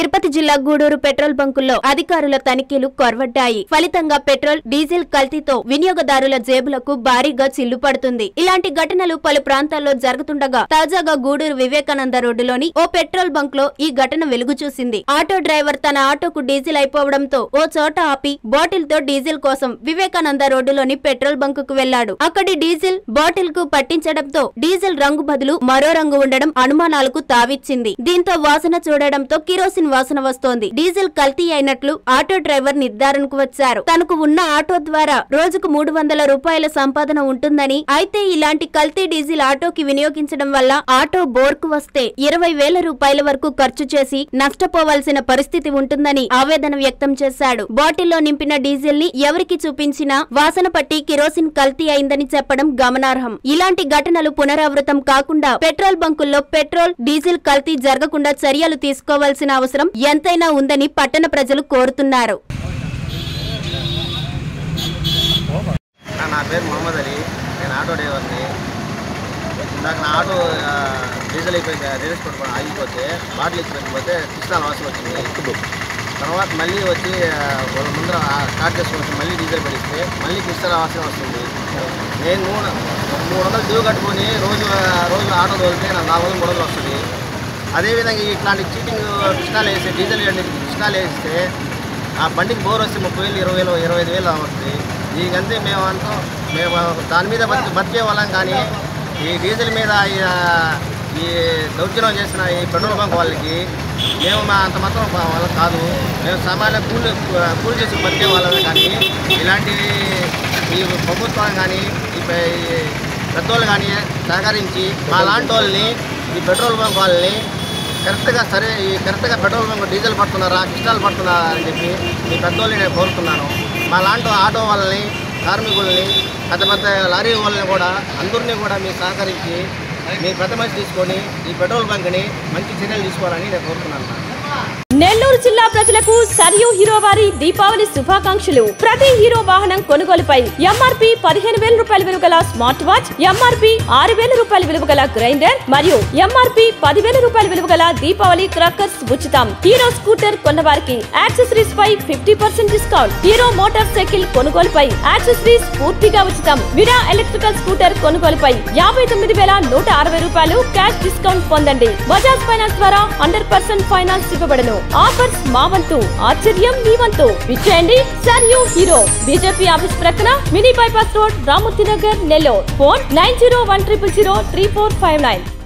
తిరుపతి జిల్లా గూడూరు పెట్రోల్ బంకుల్లో అధికారుల తనిఖీలు కొరవడ్డాయి ఫలితంగా పెట్రోల్ డీజిల్ కల్తీతో వినియోగదారుల జేబులకు భారీగా చిల్లు పడుతుంది ఇలాంటి ఘటనలు పలు ప్రాంతాల్లో జరుగుతుండగా తాజాగా గూడూరు వివేకానంద రోడ్డులోని ఓ పెట్రోల్ బంక్ లో ఈ ఘటన వెలుగు చూసింది ఆటో డ్రైవర్ తన ఆటోకు డీజిల్ అయిపోవడంతో ఓ చోట ఆపి బాటిల్ తో డీజిల్ కోసం వివేకానంద రోడ్డులోని పెట్రోల్ బంక్ కు వెళ్లాడు అక్కడి డీజిల్ బాటిల్ కు పట్టించడంతో డీజిల్ రంగు బదులు మరో రంగు ఉండడం అనుమానాలకు తావిచ్చింది దీంతో వాసన చూడడంతో కిరోసిన్ వాసన వస్తోంది డీజిల్ కల్తీ అయినట్లు ఆటో డ్రైవర్ నిర్ధారణకు వచ్చారు తనకు ఉన్న ఆటో ద్వారా రోజుకు మూడు వందల రూపాయల సంపాదన ఉంటుందని అయితే ఇలాంటి కల్తీ డీజిల్ ఆటోకి వినియోగించడం వల్ల ఆటో బోర్కు వస్తే ఇరవై వేల రూపాయల వరకు ఖర్చు చేసి నష్టపోవాల్సిన పరిస్థితి ఉంటుందని ఆవేదన వ్యక్తం చేశాడు బాటిల్లో నింపిన డీజిల్ ని ఎవరికి చూపించినా వాసన పట్టి కిరోసిన్ కల్తీ అయిందని చెప్పడం గమనార్హం ఇలాంటి ఘటనలు పునరావృతం కాకుండా పెట్రోల్ బంకుల్లో పెట్రోల్ డీజిల్ కల్తీ జరగకుండా చర్యలు తీసుకోవాల్సిన అవసరం ఎంతైనా ఉందని పట్టణ ప్రజలు కోరుతున్నారు నా- నా పేరు మొహమ్మద్ అలీ నేను ఆటో డ్రైవర్ని ఇందాక నా ఆటో ఆ, డీజిల్ అయిపోయి రిలీజ్ పట్టుకొని ఆగిపోతే బాటిల్ ఇచ్చి పెట్టిపోతే కృష్ణా వాసన వచ్చింది తర్వాత మళ్ళీ వచ్చి ఆ, వాళ్ళ ముందర ఆ, స్టార్ట్ చేసుకొని వచ్చి మళ్ళీ డీజిల్ పడిస్తే మళ్ళీ కృష్ణా వాసన వస్తుంది నేను మూడు మూడు వందలు డ్యూ కట్టుకొని రోజు ఆ, రోజు ఆటో తోలితే నాకు నాలుగు వందలు మూడు వందలు వస్తుంది అదేవిధంగా ఇట్లాంటి చీటింగ్ కృష్ణాలు వేసి డీజిల్ కృష్ణాలు వేస్తే ఆ బండికి బోర్ వస్తే ముప్పై వేలు ఇరవై వేలు ఇరవై ఐదు వేలు వస్తుంది దీనికంతే మేము అంతా మేము దాని మీద బతికి బతికే వాళ్ళం కానీ ఈ డీజిల్ మీద ఈ, ఆ, ఈ దౌర్జన్యం చేసిన ఈ పెట్రోల్ బంక్ వాళ్ళకి మేము మా అంత మాత్రం మా వాళ్ళం కాదు మేము సామాన్య కూలి కూలి చేసి బతికే వాళ్ళమే కానీ ఇలాంటి ఈ ప్రభుత్వం కానీ ఈ పె- ఈ పెద్దోళ్ళు కానీ సహకరించి మా లాంటి వాళ్ళని ఈ పెట్రోల్ బంక్ వాళ్ళని కరెక్ట్గా సరే ఈ కరెక్ట్గా పెట్రోల్ బంక్ డీజిల్ పడుతున్నారా కృష్ణాలు పడుతున్నారా అని చెప్పి మీ పెద్దోళ్ళని నేను కోరుతున్నాను మా లాంటి ఆటో వాళ్ళని కార్మికుల్ని పెద్ద పెద్ద లారీ వాళ్ళని కూడా అందరినీ కూడా మీరు సహకరించి మీ పెద్ద మనిషి తీసుకొని ఈ పెట్రోల్ బంక్ని మంచి చర్యలు తీసుకోవాలని నేను కోరుతున్నాను నెల్లూరు జిల్లా ప్రజలకు సరియు హీరో వారి దీపావళి శుభాకాంక్షలు ప్రతి హీరో వాహనం కొనుగోలుపై ఎంఆర్పి పదిహేను వేల రూపాయల విలువ గల స్మార్ట్ వాచ్ ఎంఆర్పి ఆరు వేల రూపాయల విలువ గల గ్రైండర్ మరియు ఎంఆర్పి పదివేల రూపాయల విలువ గల దీపావళి క్రాకర్స్ ఉచితం హీరో స్కూటర్ కొన్న వారికి యాక్సెసరీస్ పై fifty percent discount Hero motorcycle కొనుగోలుపై యాక్సెసరీస్ పూర్తిగా ఉచితం విరా ఎలక్ట్రికల్ స్కూటర్ కొనుగోలుపై యాభై తొమ్మిది వేల నూట అరవై రూపాయలు క్యాష్ డిస్కౌంట్ పొందండి బజాజ్ ఫైనాన్స్ ద్వారా హండ్రెడ్ పర్సెంట్ ఫైనాన్స్ ఇవ్వబడను ఆఫర్స్ మా వంతు ఆశ్చర్యం మీ వంతు విచ్చేయండి sir you Hero BJP office ప్రక్కన mini bypass road Ramurthy Nagar Nellore phone nine zero one triple zero three four five nine